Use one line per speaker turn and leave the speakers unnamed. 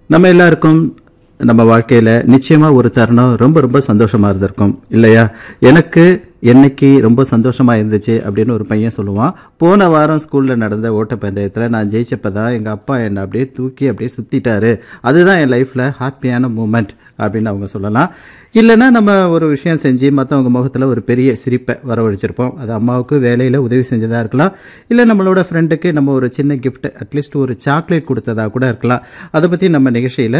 நம்ம எல்லாருக்கும் நம்ம வாழ்க்கையில நிச்சயமா ஒரு தருணம் ரொம்ப ரொம்ப சந்தோஷமா இருந்திருக்கும் இல்லையா எனக்கு என்னைக்கு ரொம்ப சந்தோஷமா இருந்துச்சு அப்படின்னு ஒரு பையன் சொல்லுவான் போன வாரம் ஸ்கூல்ல நடந்த ஓட்டப்பந்தயத்துல நான் ஜெயிச்சப்ப தான் எங்க அப்பா என்னை அப்படியே தூக்கி அப்படியே சுத்திட்டாரு அதுதான் என் லைஃப்ல ஹாப்பியான மூமெண்ட் அப்படின்னு அவங்க சொல்லலாம் இல்லைன்னா நம்ம ஒரு விஷயம் செஞ்சு மற்றவங்க முகத்தில் ஒரு பெரிய சிரிப்பை வரவழைச்சிருப்போம் அது அம்மாவுக்கு வேலையில் உதவி செஞ்சதாக இருக்கலாம் இல்லை நம்மளோட ஃப்ரெண்டுக்கு நம்ம ஒரு சின்ன gift அட்லீஸ்ட் ஒரு சாக்லேட் கொடுத்ததா கூட இருக்கலாம் அதை பற்றி நம்ம நிகழ்ச்சியில்